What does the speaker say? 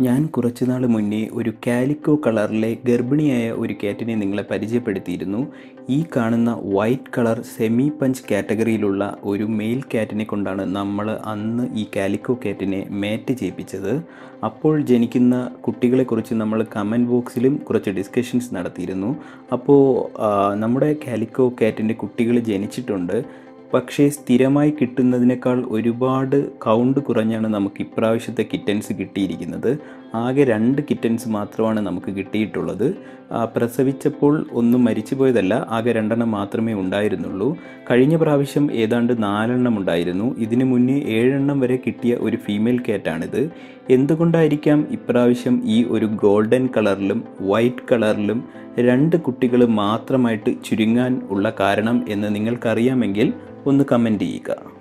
ഞാൻ കുറച്ച് നാൾ മുന്നേ ഒരു കാലിക്കോ കളറിലെ ഗർഭിണിയായ ഒരു കാറ്റിനെ നിങ്ങളെ പരിചയപ്പെടുത്തിയിരുന്നു ഈ കാണുന്ന വൈറ്റ് കളർ സെമി പഞ്ച് കാറ്റഗറിയിലുള്ള ഒരു മെയിൽ കാറ്റിനെ കൊണ്ടാണ് നമ്മൾ അന്ന് ഈ കാലിക്കോ കാറ്റിനെ മേറ്റ് ചെയ്യിപ്പിച്ചത് അപ്പോൾ ജനിക്കുന്ന കുട്ടികളെക്കുറിച്ച് നമ്മൾ കമൻറ്റ് ബോക്സിലും കുറച്ച് ഡിസ്കഷൻസ് നടത്തിയിരുന്നു അപ്പോൾ ആ, നമ്മുടെ കാലിക്കോ കാറ്റിൻ്റെ കുട്ടികൾ ജനിച്ചിട്ടുണ്ട് പക്ഷേ സ്ഥിരമായി കിട്ടുന്നതിനേക്കാൾ ഒരുപാട് കൗണ്ട് കുറഞ്ഞാണ് നമുക്ക് ഇപ്രാവശ്യത്തെ കിറ്റൻസ് കിട്ടിയിരിക്കുന്നത് ആകെ രണ്ട് കിറ്റൻസ് മാത്രമാണ് നമുക്ക് കിട്ടിയിട്ടുള്ളത് ആ, പ്രസവിച്ചപ്പോൾ ഒന്നും മരിച്ചു പോയതല്ല ആകെ രണ്ടെണ്ണം മാത്രമേ ഉണ്ടായിരുന്നുള്ളൂ കഴിഞ്ഞ പ്രാവശ്യം ഏതാണ്ട് നാലെണ്ണം ഉണ്ടായിരുന്നു ഇതിനു മുന്നേ ഏഴെണ്ണം വരെ കിട്ടിയ ഒരു ഫീമെയിൽ കാറ്റാണിത് എന്തുകൊണ്ടായിരിക്കാം ഇപ്രാവശ്യം ഈ ഒരു ഗോൾഡൻ കളറിലും വൈറ്റ് കളറിലും രണ്ട് കുട്ടികൾ മാത്രമായിട്ട് ചുരുങ്ങാൻ ഉള്ള കാരണം എന്ന് നിങ്ങൾക്കറിയാമെങ്കിൽ ഒന്ന് കമൻറ്റ് ചെയ്യുക